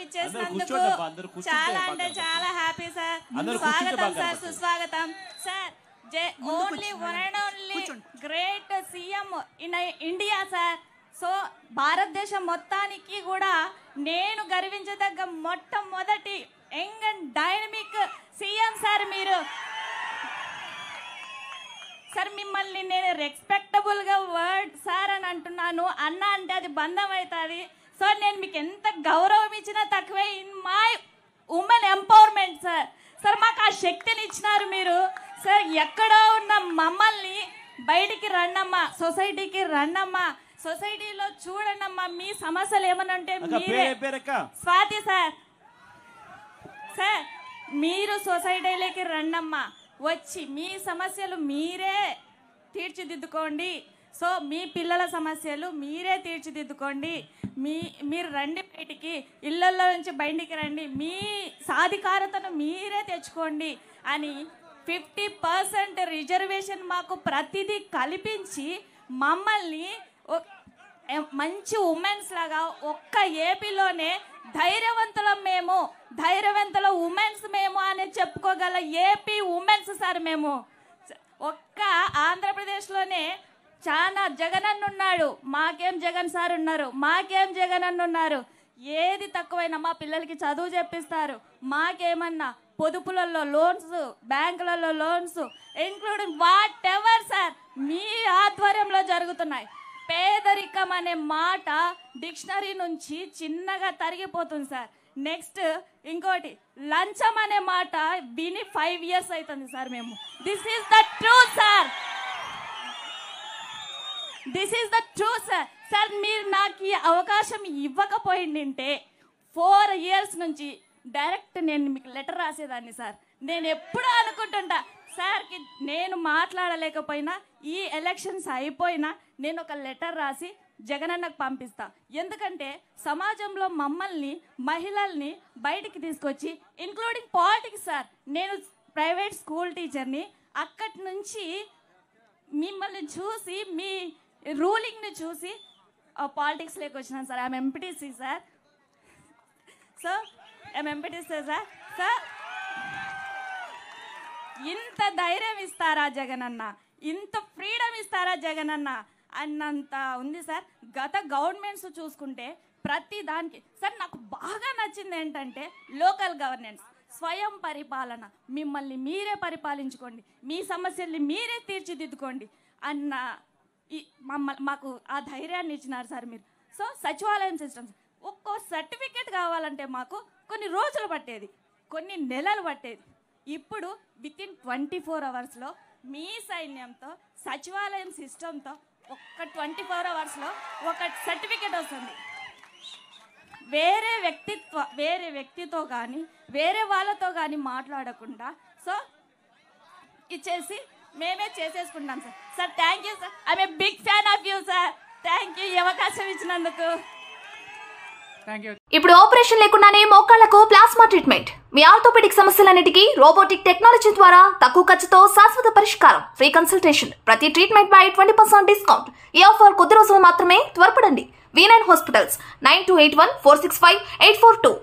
ఇచ్చేసినందుకు కూర్చోండి అబ్బా, అందరూ కూర్చుంటే చాలా బాగా అంటే చాలా హ్యాపీ సార్ అందరూ కూర్చుంటే స్వాగతం బాగా సార్ కనపడుతుంది. సుస్వాగతం sir only one and only great CM in India sir so భారతదేశం మొత్తానికి కూడా నేను గర్వించదగ్గ మొట్టమొదటి young and dynamic CM sir మీరు సార్ మిమ్మల్ని నేను రెస్పెక్టబుల్ గా వర్డ్ సార్ అని అంటున్నాను అన్న అంటే అది బంధం అవుతుంది సో నేను మీకు ఎంత గౌరవం ఇచ్చినా తక్కువే in my women empowerment sir sir మాకు ఆ శక్తిని ఇచ్చినారు మీరు సార్ ఎక్కడో ఉన్న మమ్మల్ని బయటికి రండమ్మా సొసైటీకి రండమ్మా సొసైటీలో చూడండమ్మా మీ సమస్యలు ఏమన్నా ఉంటే అక్క మీరే పేరే పేరక్క స్వాతి సార్ సార్ మీరు సొసైటీలోకి రండమ్మా వచ్చి మీ సమస్యలు మీరే తీర్చిదిద్దుకోండి సో మీ పిల్లల సమస్యలు మీరే తీర్చిదిద్దుకోండి మీ మీరు రండి బయటికి ఇళ్లలో నుంచి బయటికి రండి మీ సాధికారతను మీరే తెచ్చుకోండి అని ఫిఫ్టీ పర్సెంట్ రిజర్వేషన్ మాకు ప్రతిదీ కల్పించి మమ్మల్ని ఒ- ఎ- మంచి ఉమెన్స్ లాగా ఒక్క ఏపీలోనే ధైర్యవంతులం మేము ధైర్యవంతుల ఉమెన్స్ మేము అని చెప్పుకోగల ఏపీ ఉమెన్స్ సార్ మేము స- ఒక్క ఆంధ్రప్రదేశ్లోనే చాలా జగన్ అన్న ఉన్నాడు మాకేం జగన్ సార్ ఉన్నారు మాకేం జగన్ అన్న ఉన్నారు ఏది తక్కువైనా మా పిల్లలకి చదువు చెప్పిస్తారు మాకేమన్నా పొదుపులలో లోన్స్ బ్యాంకులలో loans including whatever sir మీ ఆధ్వర్యంలో జరుగుతున్నాయి పేదరికం అనే మాట డిక్షనరీ నుంచి చిన్నగా తరిగిపోతుంది సార్ నెక్స్ట్ ఇంకోటి లంచం అనే మాట విని ఫైవ్ ఇయర్స్ అవుతుంది సార్ మేము this is the truth sir this is the true sir sir మీరు నాకు ఈ అవకాశం ఇవ్వకపోయిందంటే ఫోర్ ఇయర్స్ నుంచి డైరెక్ట్ నేను మీకు లెటర్ రాసేదాన్ని సార్ నేను ఎప్పుడు అనుకుంటుంటా సార్కి నేను మాట్లాడలేకపోయినా ఈ ఎలక్షన్స్ అయిపోయినా నేను ఒక లెటర్ రాసి జగనన్నకు పంపిస్తా ఎందుకంటే సమాజంలో మమ్మల్ని మహిళల్ని బయటికి తీసుకొచ్చి ఇంక్లూడింగ్ పాలిటిక్స్ సార్ నేను ప్రైవేట్ స్కూల్ టీచర్ని అక్కడి నుంచి మిమ్మల్ని చూసి మీ రూలింగ్ని చూసి పాలిటిక్స్లోకి వచ్చినాను sir I'm MPTC sir so I'm MPTC sir sir ఇంత ధైర్యం ఇస్తారా జగనన్న ఇంత ఫ్రీడమ్ ఇస్తారా జగనన్న అన్నంత ఉంది సార్ గత గవర్నమెంట్స్ చూసుకుంటే ప్రతి దానికి సార్ నాకు బాగా నచ్చింది ఏంటంటే లోకల్ గవర్నెన్స్ స్వయం పరిపాలన మిమ్మల్ని మీరే పరిపాలించుకోండి మీ సమస్యల్ని మీరే తీర్చిదిద్దుకోండి అన్న ఈ మమ్మల్ని మాకు ఆ ధైర్యాన్ని ఇచ్చినారు సార్ మీరు సో సచివాలయం సిస్టమ్స్ ఒక్కో సర్టిఫికేట్ కావాలంటే మాకు కొన్ని రోజులు పట్టేది కొన్ని నెలలు పట్టేది ఇప్పుడు విత్ ఇన్ ట్వంటీ ఫోర్ అవర్స్లో మీ సైన్యంతో సచివాలయం సిస్టంతో ఒక్క ట్వంటీ ఫోర్ అవర్స్లో ఒక సర్టిఫికేట్ వస్తుంది వేరే వ్యక్తిత్వ వేరే వ్యక్తితో కానీ వేరే వాళ్ళతో కానీ మాట్లాడకుండా సో ఇచ్చేసి మేమే చేసేసుకుంటాం sir sir thank you sir I'm a big fan of you sir thank you ఈ అవకాశం ఇచ్చినందుకు ఇప్పుడు ఆపరేషన్ లేకుండానే మోకాళ్లకు ప్లాస్మా ట్రీట్మెంట్ మీ ఆర్థోపెడిక్ సమస్యలన్నిటికీ రోబోటిక్ టెక్నాలజీ ద్వారా తక్కువ ఖర్చుతో శాశ్వత పరిష్కారం ఫ్రీ కన్సల్టేషన్ ప్రతి ట్రీట్మెంట్ పై ట్వంటీ పర్సెంట్ డిస్కౌంట్ ఈ ఆఫర్ కొద్ది రోజులు మాత్రమే త్వరపడండి V nine hospitals nine two eight one four six five eight four two